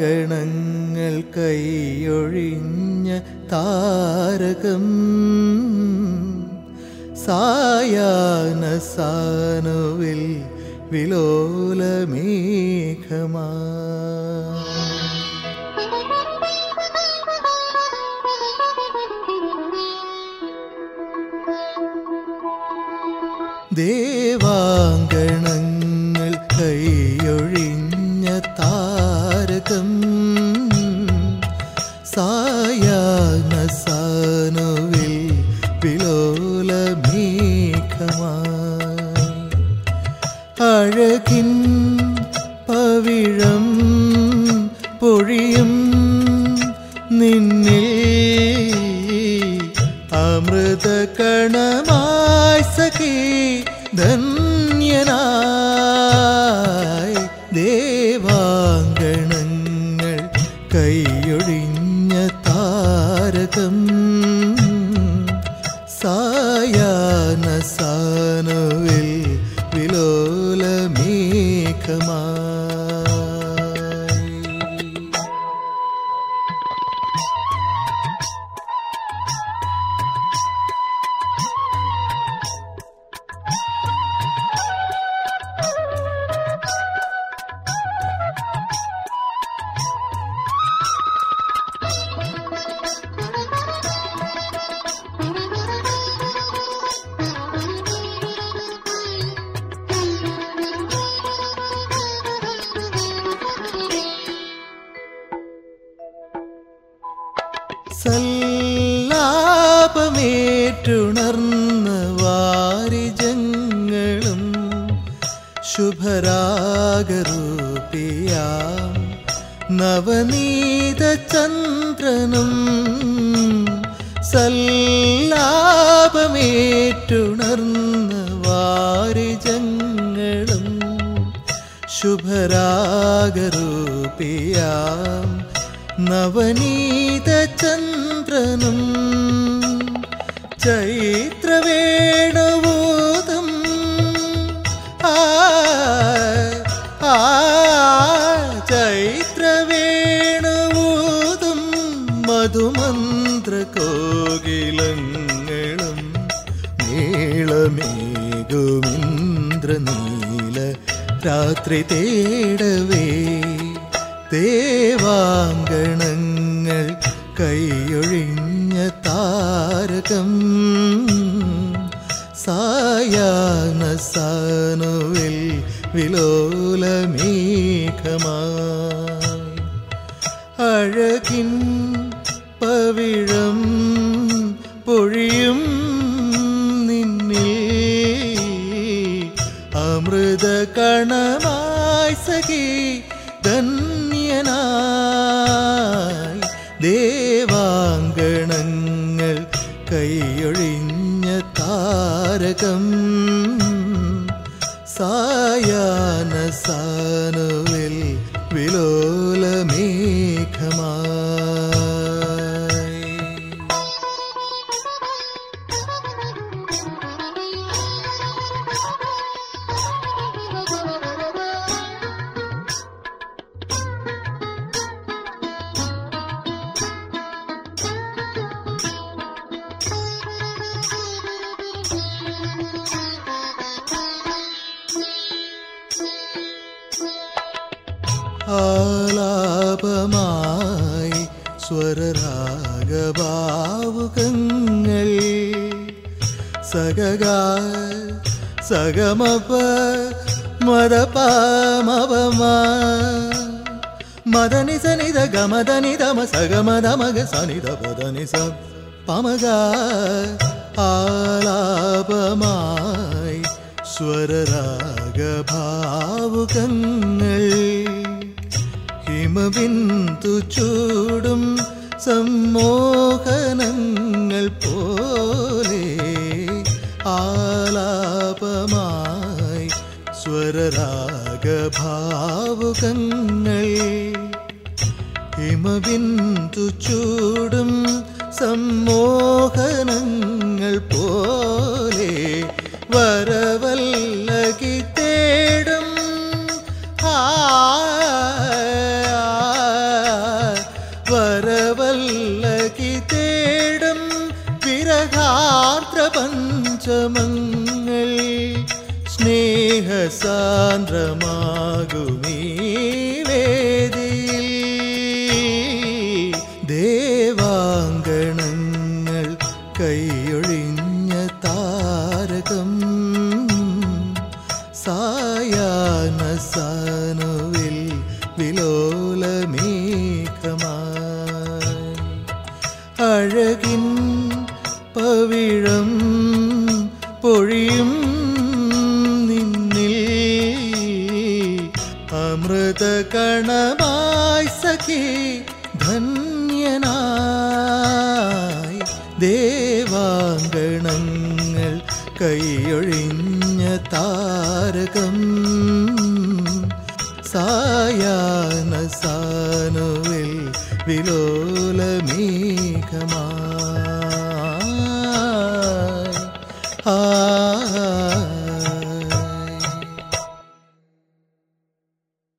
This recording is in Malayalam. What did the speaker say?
ദേവാങ്കണങ്ങൾ കൈയൊഴിഞ്ഞ താരകം സായാന സാനുവിൽ വിലോലമേഘമാ ദേവാങ്കണങ്ങൾ കൈയൊഴിഞ്ഞ താരകം സായാന സാനുവിൽ വിലോലമേഘമായി അഴകിൻ പവിഴം പൊഴിയും നിന്നിൽ അമൃത കണമായി സഖി ധന്യനായി ദേവാങ്കണങ്ങൾ കൈയൊഴിഞ്ഞ താരകം സായാന സാനുവിൽ വിലോലമേഘമായി സല്ലാപമേറ്റുണർന്ന വാരിജങ്ങളും ശുഭരാഗരൂപിയാം നവനീത ചന്ദ്രനും സല്ലാപമേറ്റുണർന്ന വാരിജങ്ങളും ശുഭരാഗരൂപിയാം നവനീത ചന്ദ്രനും ചൈത്രവേണവോദം ആ ആ ചൈത്രവേണവോദം മധുമന്ത്ര കോകിലങ്ങളും നീളമേകുമിന്ദ്രനീല രാത്രി തേടവേ ദേവാങ്കണങ്ങൾ കൈയൊഴിഞ്ഞ താരകം സായാന സാനുവിൽ വിലോലമേഘമായി അഴകിൻ പവിഴം പൊഴിയും നിന്നിൽ അമൃത കണമായി സഖി ധന്യനായി ദേവാങ്കണങ്ങൾ കൈയൊഴിഞ്ഞ താരകം സായാന സാനുവിൽ വിലോലമേഘമായി ആലാപമായി സ്വരരാഗഭാവുകങ്ങൾ സഗഗ സഗമപ മദപാമവമ മദനി സനിത ഗമദനി ദമ സഗമദ മഗ സനിത പദനി സ പമഗ ആലാപമായി സ്വരരാഗഭാവുകങ്ങൾ ഹിമബിന്ദു ചൂടും സമ്മോഹനങ്ങൾ പോലെ ആലാപമായി സ്വരരാഗഭാവുകങ്ങൾ ഹിമബിന്ദു ചൂടും സമ്മോഹനങ്ങൾ പോലെ വരവല്ലകി തേടും ആ, ആ, സാന്ദ്രമാകുമീ വേദിയിൽ ദേവാങ്കണങ്ങൾ കൈയൊഴിഞ്ഞ താരകം സായാഹ്ന സാനുവിൽ വിലോലമേഘമായി അഴകിൻ പവിഴം പൊഴിയും നിന്നിൽ അമൃത കണമായി സഖി ധന്യനായി ദേവാങ്കണങ്ങൾ കൈയൊഴിഞ്ഞ താരകം സായാഹ്ന സാനുവിൽ വിലോലമേഘമായി